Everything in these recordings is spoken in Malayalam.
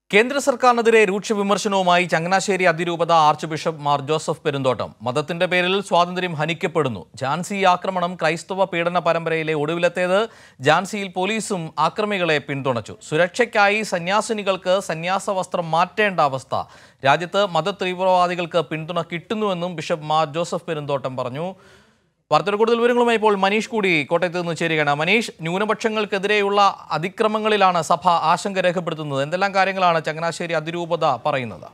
കേന്ദ്ര സർക്കാരിനെതിരെ രൂക്ഷ വിമർശനവുമായി ചങ്ങനാശ്ശേരി അതിരൂപത ആർച്ച് ബിഷപ്പ് മാർ ജോസഫ് പെരുന്തോട്ടം മതത്തിന്റെ പേരിൽ സ്വാതന്ത്ര്യം ഹനിക്കപ്പെടുന്നു ഝാൻസി ആക്രമണം ക്രൈസ്തവ പീഡന പരമ്പരയിലെ ഒടുവിലത്തേത് ഝാൻസിയിൽ പോലീസും ആക്രമികളെ പിന്തുണച്ചു സുരക്ഷയ്ക്കായി സന്യാസിനികൾക്ക് സന്യാസ വസ്ത്രം മാറ്റേണ്ട അവസ്ഥ രാജ്യത്ത് മത തീവ്രവാദികൾക്ക് പിന്തുണ കിട്ടുന്നുവെന്നും ബിഷപ്പ് മാർ ജോസഫ് പെരുന്തോട്ടം പറഞ്ഞു വാർത്തയുടെ കൂടുതൽ വിവരങ്ങളുമായി ഇപ്പോൾ മനീഷ് കൂടി കോട്ടയത്ത് നിന്ന് ചേരുകയാണ് മനീഷ് ന്യൂനപക്ഷങ്ങൾക്കെതിരെയുള്ള അതിക്രമങ്ങളിലാണ് സഭ ആശങ്ക രേഖപ്പെടുത്തുന്നത് എന്തെല്ലാം കാര്യങ്ങളാണ് ചങ്ങനാശ്ശേരി അതിരൂപത പറയുന്നത്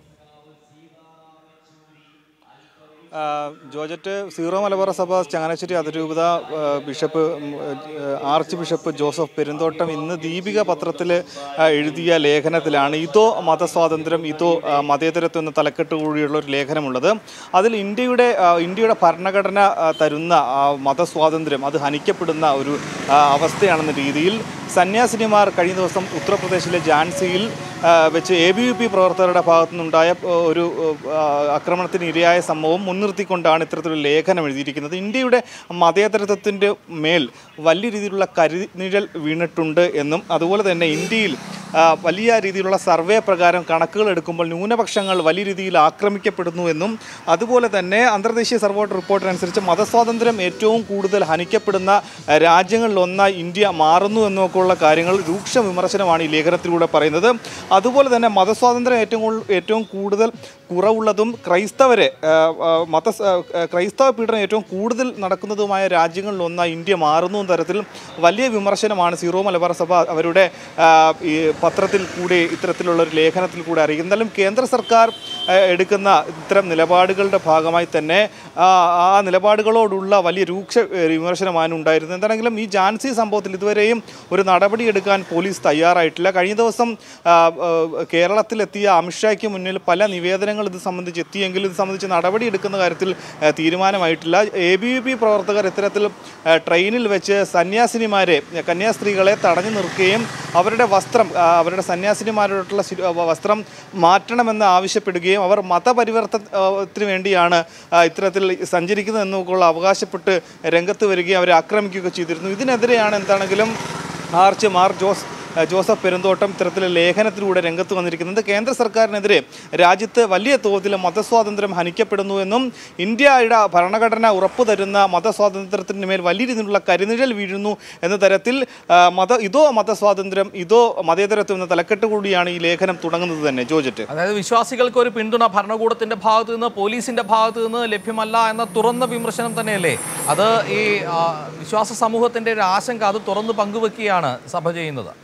ആ, ജോർജറ്റ് സീറോ മലബാർ സഭ ചങ്ങനാശ്ശേരി അതിരൂപത ആ, ബിഷപ്പ് ഉം, ആ, ആർച്ച് ബിഷപ്പ് ജോസഫ് പെരുന്തോട്ടം ഇന്ന് ദീപിക പത്രത്തിൽ ആ, എഴുതിയ ലേഖനത്തിലാണ് ഇതോ മതസ്വാതന്ത്ര്യം ഇതോ ആ, മതേതരത്വം എന്ന തലക്കെട്ട് കൂടിയുള്ള ഒരു ലേഖനമുള്ളത് അതിൽ ഇന്ത്യയുടെ ആ, ഇന്ത്യയുടെ ഭരണഘടന ആ, തരുന്ന ആ, മതസ്വാതന്ത്ര്യം അത് ഹനിക്കപ്പെടുന്ന ഒരു ആ, അവസ്ഥയാണെന്ന രീതിയിൽ സന്യാസിനിമാർ കഴിഞ്ഞ ദിവസം ഉത്തർപ്രദേശിലെ ഝാൻസിയിൽ ആ, വെച്ച് എ ബി വി പി പ്രവർത്തകരുടെ ഭാഗത്തു നിന്നുണ്ടായ ആ, ഒരു ആ, ആക്രമണത്തിന് ഇരയായ സംഭവം മുൻനിർത്തിക്കൊണ്ടാണ് ഇത്തരത്തിലൊരു ലേഖനം എഴുതിയിരിക്കുന്നത് ഇന്ത്യയുടെ മതേതരത്വത്തിൻ്റെ മേൽ വലിയ രീതിയിലുള്ള കരിനിഴൽ വീണിട്ടുണ്ട് എന്നും അതുപോലെ തന്നെ ഇന്ത്യയിൽ ആ, വലിയ രീതിയിലുള്ള സർവേ പ്രകാരം കണക്കുകൾ എടുക്കുമ്പോൾ ന്യൂനപക്ഷങ്ങൾ വലിയ രീതിയിൽ ആക്രമിക്കപ്പെടുന്നു എന്നും അതുപോലെ തന്നെ അന്തർദേശീയ സർവേ റിപ്പോർട്ടിനനുസരിച്ച് മതസ്വാതന്ത്ര്യം ഏറ്റവും കൂടുതൽ ഹനിക്കപ്പെടുന്ന ആ, രാജ്യങ്ങളിലൊന്നായി ഇന്ത്യ മാറുന്നു എന്നൊക്കെയുള്ള കാര്യങ്ങൾ രൂക്ഷ വിമർശനമാണ് ഈ ലേഖനത്തിലൂടെ പറയുന്നത് അതുപോലെ തന്നെ മതസ്വാതന്ത്ര്യം ഏറ്റവും കൂടുതൽ ഏറ്റവും കൂടുതൽ കുറവുള്ളതും ക്രൈസ്തവരെ ആ, ആ, മത ആ, ക്രൈസ്തവ പീഡനം ഏറ്റവും കൂടുതൽ നടക്കുന്നതുമായ രാജ്യങ്ങളിലൊന്നായി ഇന്ത്യ മാറുന്നു എന്ന തരത്തിൽ വലിയ വിമർശനമാണ് സീറോ മലബാർ സഭ അവരുടെ ആ, ഈ പത്രത്തിൽ കൂടി ഇത്തരത്തിലുള്ള ഒരു ലേഖനത്തിൽ കൂടി അറിയിക്കുന്നത് എന്തായാലും കേന്ദ്ര സർക്കാർ ആ, എടുക്കുന്ന ഇത്തരം നിലപാടുകളുടെ ഭാഗമായി തന്നെ ആ ആ നിലപാടുകളോടുള്ള വലിയ രൂക്ഷ ഏ, വിമർശനമാണ് ഉണ്ടായിരുന്നത് എന്താണെങ്കിലും ഈ ജാൻസി സംഭവത്തിൽ ഇതുവരെയും ഒരു നടപടിയെടുക്കാൻ പോലീസ് തയ്യാറായിട്ടില്ല കഴിഞ്ഞ ദിവസം ആ, ആ, കേരളത്തിലെത്തിയ അമിത്ഷായ്ക്ക് മുന്നിൽ പല നിവേദനങ്ങൾ ഇത് സംബന്ധിച്ച് എത്തിയെങ്കിലും ഇത് സംബന്ധിച്ച് നടപടി എടുക്കുന്ന കാര്യത്തിൽ ആ, തീരുമാനമായിട്ടില്ല എ ബി വി പി പ്രവർത്തകർ ഇത്തരത്തിൽ ആ, ട്രെയിനിൽ വെച്ച് സന്യാസിനിമാരെ കന്യാസ്ത്രീകളെ തടഞ്ഞു നിർത്തുകയും അവരുടെ വസ്ത്രം ആ, അവരുടെ സന്യാസിനിമാരോടുള്ള ശി- ആ, വസ്ത്രം മാറ്റണമെന്ന് ആവശ്യപ്പെടുകയും അവർ മതപരിവർത്തനത്തിന് വേണ്ടിയാണ് ആ, ഇത്തരത്തിൽ സഞ്ചരിക്കുന്നത് എന്നൊക്കെയുള്ള അവകാശപ്പെട്ട് രംഗത്ത് വരികയും അവരെ ആക്രമിക്കുകയൊക്കെ ചെയ്തിരുന്നു ഇതിനെതിരെയാണ് എന്താണെങ്കിലും ആർച്ച് മാർ ജോസ് ജോസഫ് പെരുന്തോട്ടം ഇത്തരത്തിലെ ലേഖനത്തിലൂടെ രംഗത്ത് വന്നിരിക്കുന്നത് കേന്ദ്ര സർക്കാരിനെതിരെ രാജ്യത്ത് വലിയ തോതിൽ മതസ്വാതന്ത്ര്യം ഹനിക്കപ്പെടുന്നു എന്നും ഇന്ത്യയുടെ ഭരണഘടന ഉറപ്പു തരുന്ന മതസ്വാതന്ത്ര്യത്തിന് മേൽ വലിയ രീതിയിലുള്ള കരിനിഴൽ വീഴുന്നു എന്ന തരത്തിൽ ആ, മത ഇതോ മതസ്വാതന്ത്ര്യം ഇതോ മതേതരത്വം എന്ന തലക്കെട്ട് കൂടിയാണ് ഈ ലേഖനം തുടങ്ങുന്നത് തന്നെ ജോജറ്റ് അതായത് വിശ്വാസികൾക്ക് ഒരു പിന്തുണ ഭരണകൂടത്തിന്റെ ഭാഗത്ത് നിന്ന് പോലീസിന്റെ ഭാഗത്ത് നിന്ന് ലഭ്യമല്ല എന്ന തുറന്ന വിമർശനം തന്നെയല്ലേ അത് ഈ ആ, വിശ്വാസ സമൂഹത്തിന്റെ ഒരു ആശങ്ക അത് തുറന്ന് പങ്കുവെക്കുകയാണ് സഭ ചെയ്യുന്നത്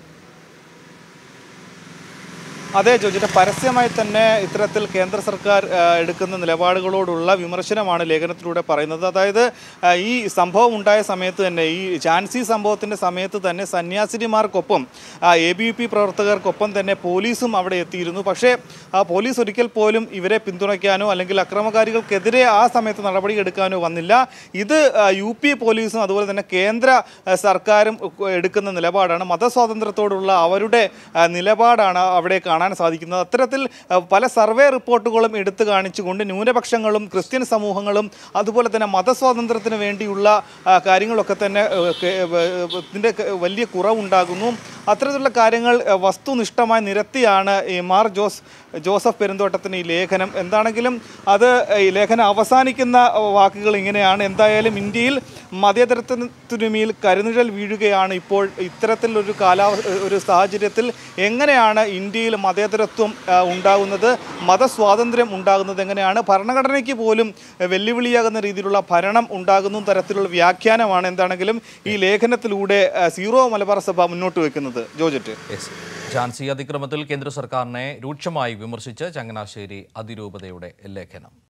അതെ ജോജിന്റെ പരസ്യമായി തന്നെ ഇത്തരത്തിൽ കേന്ദ്ര സർക്കാർ ആ, എടുക്കുന്ന നിലപാടുകളോടുള്ള വിമർശനമാണ് ലേഖനത്തിലൂടെ പറയുന്നത് അതായത് ആ, ഈ സംഭവം ഉണ്ടായ സമയത്ത് തന്നെ ഈ ഝാൻസി സംഭവത്തിന്റെ സമയത്ത് തന്നെ സന്യാസിനിമാർക്കൊപ്പം എ ബി പി പ്രവർത്തകർക്കൊപ്പം തന്നെ പോലീസും അവിടെ എത്തിയിരുന്നു പക്ഷേ ആ പോലീസ് ഒരിക്കൽ പോലും ഇവരെ പിന്തുണയ്ക്കാനോ അല്ലെങ്കിൽ അക്രമകാരികൾക്കെതിരെ ആ സമയത്ത് നടപടി എടുക്കാനോ വന്നില്ല ഇത് ആ, യു പി പോലീസും അതുപോലെ തന്നെ കേന്ദ്ര ആ, സർക്കാരും എടുക്കുന്ന നിലപാടാണ് മതസ്വാതന്ത്ര്യത്തോടുള്ള അവരുടെ ആ, നിലപാടാണ് അവിടെ കാണാൻ സാധിക്കുന്നത് അത്തരത്തിൽ ആ, പല സർവേ റിപ്പോർട്ടുകളും എടുത്തു കാണിച്ചുകൊണ്ട് ന്യൂനപക്ഷങ്ങളും ക്രിസ്ത്യൻ സമൂഹങ്ങളും അതുപോലെ തന്നെ മതസ്വാതന്ത്ര്യത്തിന് വേണ്ടിയുള്ള ആ, കാര്യങ്ങളൊക്കെ തന്നെ ആ, കെ- ആ, ഇതിൻ്റെ ക- വലിയ കുറവുണ്ടാകുന്നു അത്തരത്തിലുള്ള കാര്യങ്ങൾ ആ, വസ്തുനിഷ്ഠമായി നിരത്തിയാണ് ഈ മാർ ജോസ് ജോസഫ് പെരുന്തോട്ടത്തിന് ഈ ലേഖനം എന്താണെങ്കിലും അത് ഈ ലേഖനം അവസാനിക്കുന്ന വാക്കുകൾ ഇങ്ങനെയാണ് എന്തായാലും ഇന്ത്യയിൽ മതേതരത്വത്തിനു മേൽ കരുനിഴൽ വീഴുകയാണ് ഇപ്പോൾ ഇത്തരത്തിലൊരു കാലാവ ഒരു സാഹചര്യത്തിൽ എങ്ങനെയാണ് ഇന്ത്യയിൽ മതേതരത്വം ആ, ഉണ്ടാകുന്നത് മതസ്വാതന്ത്ര്യം ഉണ്ടാകുന്നത് എങ്ങനെയാണ് ഭരണഘടനയ്ക്ക് പോലും വെല്ലുവിളിയാകുന്ന രീതിയിലുള്ള ഭരണം ഉണ്ടാകുന്ന തരത്തിലുള്ള വ്യാഖ്യാനമാണ് എന്താണെങ്കിലും ഈ ലേഖനത്തിലൂടെ ആ, സീറോ മലബാർ സഭ മുന്നോട്ട് വെക്കുന്നത് ജോജറ്റ് യെസ് ഝാൻസി അതിക്രമത്തിൽ കേന്ദ്ര സർക്കാരിനെ രൂക്ഷമായി വിമർശിച്ച് ചങ്ങനാശ്ശേരി അതിരൂപതയുടെ ലേഖനം